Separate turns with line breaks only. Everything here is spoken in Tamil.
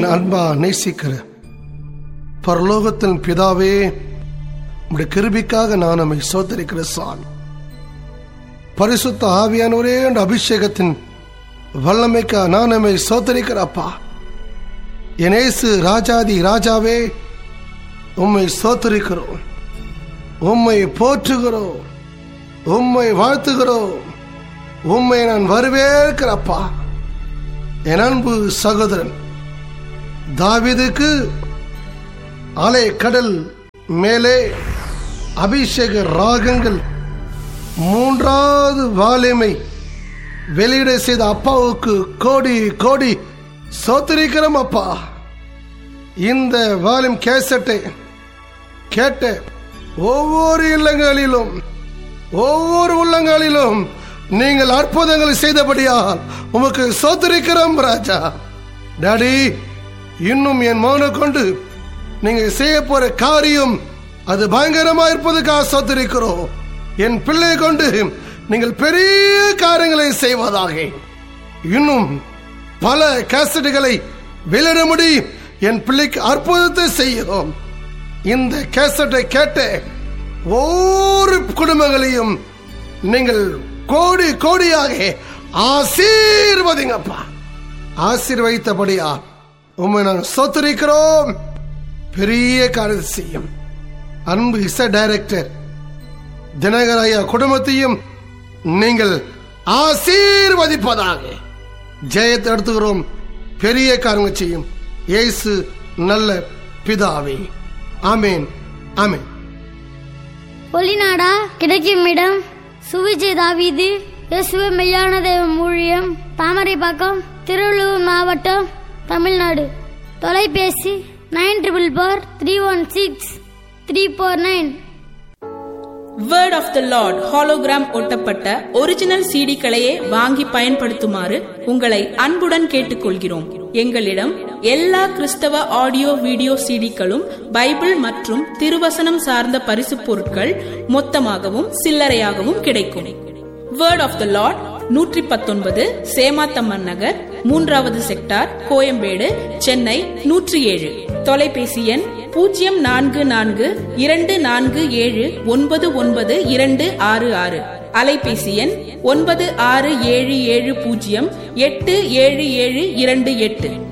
அன்பா நேசிக்கிற பரலோகத்தின் பிதாவே உடைய கிருபிக்காக நான் நம்மை சோதரிக்கிற சாமி பரிசுத்த ஆவியானவரே என்ற அபிஷேகத்தின் வல்லமைக்கா நான் நம்மை சோதரிக்கிறப்பா எனேசு ராஜாதி ராஜாவே உம்மை சோத்தரிக்கிறோம் உம்மை போற்றுகிறோம் உம்மை வாழ்த்துகிறோம் உம்மை நான் வரவேற்கிறப்பா என் அன்பு சகோதரன் தாவிதுக்கு அலை கடல் மேலே அபிஷேக ராகங்கள் மூன்றாவது வாலிமை வெளியிட செய்த அப்பாவுக்கு கோடி கோடி சோத்திரிக்கிறோம் அப்பா இந்த வாலிம் கேசட்டை கேட்ட ஒவ்வொரு இல்லங்களிலும் ஒவ்வொரு உள்ளங்களிலும் நீங்கள் அற்புதங்களை செய்தபடியால் உமக்கு சோத்திரிக்கிறோம் ராஜா டாடி இன்னும் என் மௌன கொண்டு நீங்க செய்ய போற காரியம் அது பயங்கரமா இருப்பதுக்காக சோத்திரிக்கிறோம் என் பிள்ளை கொண்டு நீங்கள் பெரிய காரியங்களை செய்வதாக இன்னும் பல கேசட்டுகளை வெளியிட முடியும் என் பிள்ளைக்கு அற்புதத்தை செய்யும் இந்த கேசட்டை கேட்ட ஒவ்வொரு குடும்பங்களையும் நீங்கள் கோடி கோடியாக ஆசீர்வதிங்கப்பா ஆசீர்வதித்தபடியா உண்மை நாங்கள் சொத்துரிக்கிறோம் பெரிய காரியத்தை செய்யும் அன்பு இசை டைரக்டர் தினகர் ஐயா குடும்பத்தையும் நீங்கள் ஆசீர்வதிப்பதாக ஜெயத்தை எடுத்துக்கிறோம் பெரிய காரியங்கள் செய்யும் இயேசு நல்ல பிதாவே ஆமேன் ஆமேன்
ஒளிநாடா கிடைக்கும் இடம் சுவிஜய் தாவீது இயேசுவே மெய்யான தேவ ஊழியம் தாமரைப்பாக்கம் திருவள்ளூர் மாவட்டம் தமிழ்நாடு தொலைபேசி nine triple four three one six three four nine
word of the lord hologram ஒட்டப்பட்ட ஒரிஜினல் சிடிக்களையே வாங்கி பயன்படுத்துமாறு உங்களை அன்புடன் கேட்டுக்கொள்கிறோம் எங்களிடம் எல்லா கிறிஸ்தவ ஆடியோ வீடியோ சிடிக்களும் பைபிள் மற்றும் திருவசனம் சார்ந்த பரிசு பொருட்கள் மொத்தமாகவும் சில்லறையாகவும் கிடைக்கும் வேர்ட் ஆஃப் த லார்ட் நூற்றி பத்தொன்பது சேமாத்தம்மன் நகர் மூன்றாவது செக்டார் கோயம்பேடு சென்னை நூற்றி ஏழு தொலைபேசி எண் பூஜ்ஜியம் நான்கு நான்கு இரண்டு நான்கு ஏழு ஒன்பது ஒன்பது இரண்டு ஆறு ஆறு அலைபேசி எண் ஒன்பது ஆறு ஏழு ஏழு பூஜ்ஜியம் எட்டு ஏழு ஏழு இரண்டு எட்டு